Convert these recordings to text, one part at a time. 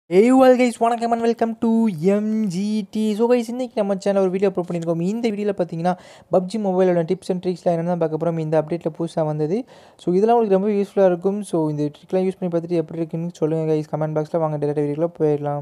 ஏய் all guys வணக்கம் and welcome to MGT so guys இன்றைக்கி நம்ம சேனல் ஒரு வீடியோ அப்லோட் பண்ணியிருக்கோம் இந்த வீடியோவில் பார்த்தீங்கன்னா பப்ஜி மொபைலோட டிப்ஸ் அண்ட் ட்ரிக்ஸ்லாம் என்னென்னு தான் பார்க்க போகிறோம் இந்த அப்டேட்டில் புதுசாக வந்தது ஸோ இதெல்லாம் உங்களுக்கு ரொம்ப யூஸ்ஃபுல்லாக இருக்கும் ஸோ இந்த ட்ரிக்லாம் யூஸ் பண்ணி பார்த்துட்டு எப்படி இருக்குன்னு சொல்லுங்கள் கைஸ் கமெண்ட் பாக்ஸில் வாங்க டேரக்ட் வீடியோக்குள்ள போயிடலாம்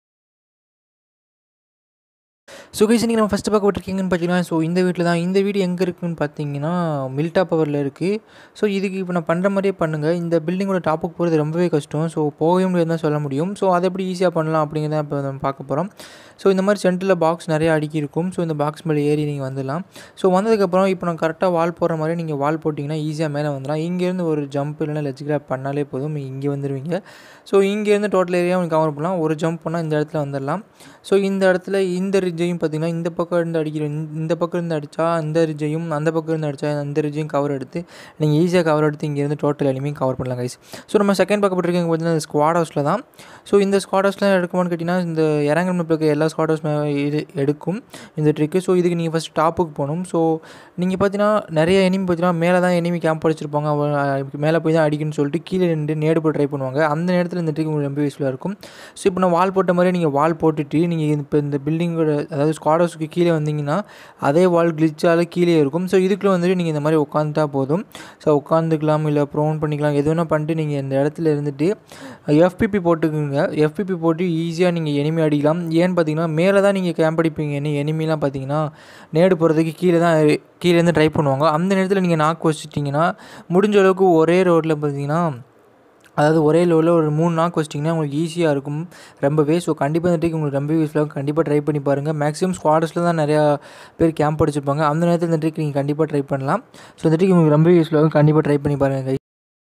ஸோ கைஸ் நீங்கள் நம்ம ஃபஸ்ட்டு பார்க்க விட்டுருக்கீங்கன்னு பார்த்தீங்கன்னா ஸோ இந்த வீட்டில் தான் இந்த வீடு எங்கே இருக்குன்னு பார்த்தீங்கன்னா மில்டா பவரில் இருக்குது ஸோ இதுக்கு இப்போ நான் பண்ணுற மாதிரியே பண்ணுங்கள் இந்த பில்டிங்கோட டாப்புக்கு போகிறது ரொம்பவே கஷ்டம் ஸோ போகவே முடியாதுன்னு தான் சொல்ல முடியும் ஸோ அதை எப்படி ஈஸியாக பண்ணலாம் அப்படிங்கிறத இப்போ நம்ம பார்க்க போகிறோம் ஸோ இந்த மாதிரி சென்டரில் பாக்ஸ் நிறைய அடுக்கி இருக்கும் ஸோ இந்த பாக்ஸ் மேலே ஏறி நீங்கள் வந்துடலாம் ஸோ வந்ததுக்கப்புறம் இப்போ நான் கரெக்டாக வால் போடுற மாதிரி நீங்கள் வால் போட்டிங்கன்னா ஈஸியாக மேலே வந்துடலாம் இங்கேருந்து ஒரு ஜம்ப் இல்லைனா லெஜ் கிராப் பண்ணாலே போதும் நீங்கள் இங்கே வந்துடுவீங்க ஸோ இங்கேருந்து டோட்டல் ஏரியா உங்களுக்கு கவர் பண்ணலாம் ஒரு ஜம்ப் பண்ணால் இந்த இடத்துல வந்துடலாம் ஸோ இந்த இடத்துல இந்த ரிஜையும் பார்த்தீங்கன்னா இந்த பக்கம் இருந்து அடிக்கிற இந்த- இந்த பக்கம் இருந்து அடித்தா இந்த ரிஜையும் அந்த பக்கம் இருந்து அடித்தா அந்த ரிஜையும் கவர் எடுத்து நீங்கள் ஈஸியாக கவர் எடுத்து இங்கேருந்து டோட்டல் எலிமையும் கவர் பண்ணலாம் கைஸ் ஸோ நம்ம செகண்ட் பக்கம் போட்டிருக்கீங்க பார்த்தீங்கன்னா ஸ்குவாட் ஹவுஸில் தான் ஸோ இந்த ஸ்குவாட் ஹவுஸ்லாம் எடுக்குமான்னு கேட்டிங்கன்னா இந்த இறங்க இருக்க எல்லா ஸ்குவாட் ஹவுஸ் இது எடுக்கும் இந்த ட்ரிக்கு ஸோ இதுக்கு நீங்கள் ஃபஸ்ட் டாப்புக்கு போகணும் ஸோ நீங்கள் பார்த்தீங்கன்னா நிறைய எனிமி பார்த்தீங்கன்னா மேலே தான் எனிமி கேம்ப் அடிச்சிருப்பாங்க அவ- மேலே போய் தான் அடிக்கணும்னு சொல்லிட்டு கீழே நின்று நேடு போட்டு ட்ரை பண்ணுவாங்க அந்த நேரத்தில் இந்த ட்ரிக் உங்களுக்கு ரொம்ப யூஸ்ஃபுல்லாக இருக்கும் ஸோ இப்போ நான் வால் போட்ட மாதிரி நீங்கள் வால் போட்டுட்டு நீங்கள் இப்போ இந்த பில்டிங்கோட அதாவது ஸ்குவாட் ஹவுஸ்க்கு கீழே வந்தீங்கன்னா அதே வால் கிளிச்சால கீழே இருக்கும் ஸோ இதுக்குள்ளே வந்துட்டு நீங்கள் இந்த மாதிரி உட்காந்துட்டா போதும் ஸோ உட்காந்துக்கலாம் இல்லை ப்ரோன் பண்ணிக்கலாம் எது வேணால் பண்ணிட்டு நீங்கள் இந்த இடத்துல இருந்துட்டு எஃபிபி போட்டுக்குங்க எஃபிபி போட்டு ஈஸியாக நீங்கள் எனிமி அடிக்கலாம் ஏன்னு பார்த்தீங்கன்னா மேலே தான் நீங்கள் கேம்ப் அடிப்பீங்க என்ன எனிமிலாம் பார்த்தீங்கன்னா நேடு போகிறதுக்கு கீழே தான் கீழேருந்து ட்ரை பண்ணுவாங்க அந்த நேரத்தில் நீங்கள் நாக்கு வச்சுட்டிங்கன்னா முடிஞ்ச அளவுக்கு ஒரே ரோட்டில் பார்த்தீங்கன்னா அதாவது ஒரே லெவலில் ஒரு மூணு நாக்கு வச்சிட்டிங்கன்னா உங்களுக்கு ஈஸியாக இருக்கும் ரொம்பவே ஸோ கண்டிப்பாக இந்த ட்ரிக் உங்களுக்கு ரொம்ப யூஸ்ஃபுல்லாக இருக்கும் கண்டிப்பாக ட்ரை பண்ணி பாருங்கள் மேக்ஸிமம் ஸ்குவாடர்ஸில் தான் நிறையா பேர் கேம்ப் அடிச்சிருப்பாங்க அந்த நேரத்தில் இந்த ட்ரிக் நீங்கள் கண்டிப்பாக ட்ரை பண்ணலாம் ஸோ இந்த ட்ரிக் உங்களுக்கு ரொம்ப யூஸ்ஃபுல்லாக இருக்கும் கண்டிப்பாக ட்ரை பண்ணி பாருங்கள்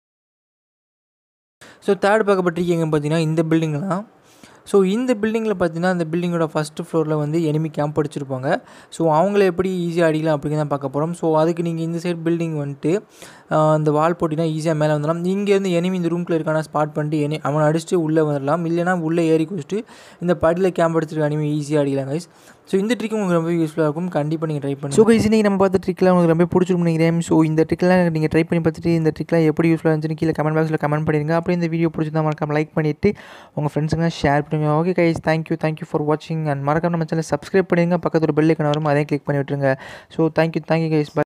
ஸோ தேர்ட் பார்க்கப்பட்டிருக்கீங்க பார்த்தீங்கன்னா இந்த பில்டிங் தான் ஸோ இந்த பில்டிங்கில் பார்த்தீங்கன்னா இந்த பில்டிங்கோட ஃபஸ்ட்டு ஃப்ளோரில் வந்து எனிமி கேம்ப் அடிச்சிருப்பாங்க ஸோ அவங்கள எப்படி ஈஸியாக அடிக்கலாம் அப்படிங்கிறத பார்க்க போகிறோம் ஸோ அதுக்கு நீங்கள் இந்த சைடு பில்டிங் வந்துட்டு ஆஹ், இந்த வால் போட்டினா ஈஸியாக மேலே வந்துடலாம் இங்கேருந்து எனிமி இந்த ரூம்குள்ளே இருக்கான ஸ்பாட் பண்ணிட்டு எனி அவனை அடிச்சுட்டு உள்ளே வந்துடலாம் இல்லைனா உள்ளே ஏறி குடிச்சிட்டு இந்த படியில் கேம்ப் அடிச்சிருக்க அனிமி ஈஸியாக அடிக்கலாம் கைஸ் ஸோ இந்த ட்ரிக் உங்களுக்கு ரொம்ப யூஸ்ஃபுல்லாக இருக்கும் கண்டிப்பாக நீங்கள் ட்ரை பண்ணுங்கள் ஸோ கைஸ் இன்றைக்கி நம்ம பார்த்த ட்ரிக்லாம் உங்களுக்கு ரொம்ப பிடிச்சிருக்கும் நினைக்கிறேன் ஸோ இந்த ட்ரிக்லாம் நீங்கள் ட்ரை பண்ணி பார்த்துட்டு இந்த ட்ரிக்லாம் எப்படி யூஸ்ஃபுல்லாக இருந்துச்சுன்னு கீழே கமெண்ட் பாக்ஸில் கமெண்ட் பண்ணிடுங்க அப்படியே இந்த வீடியோ பிடிச்சிருந்தா மறக்காம லைக் பண்ணிவிட்டு உங்கள் ஃப்ரெண்ட்ஸுங்க ஷேர் பண்ணுங்க okay guys thank you thank you for வாட்சிங் அண்ட் மறக்காம நம்ம சேனல் சப்ஸ்கிரைப் பண்ணிடுங்க பக்கத்தில் ஒரு பெல் ஐக்கன் வரும் அதையும் கிளிக் பண்ணி விட்டுருங்க so thank you thank you guys by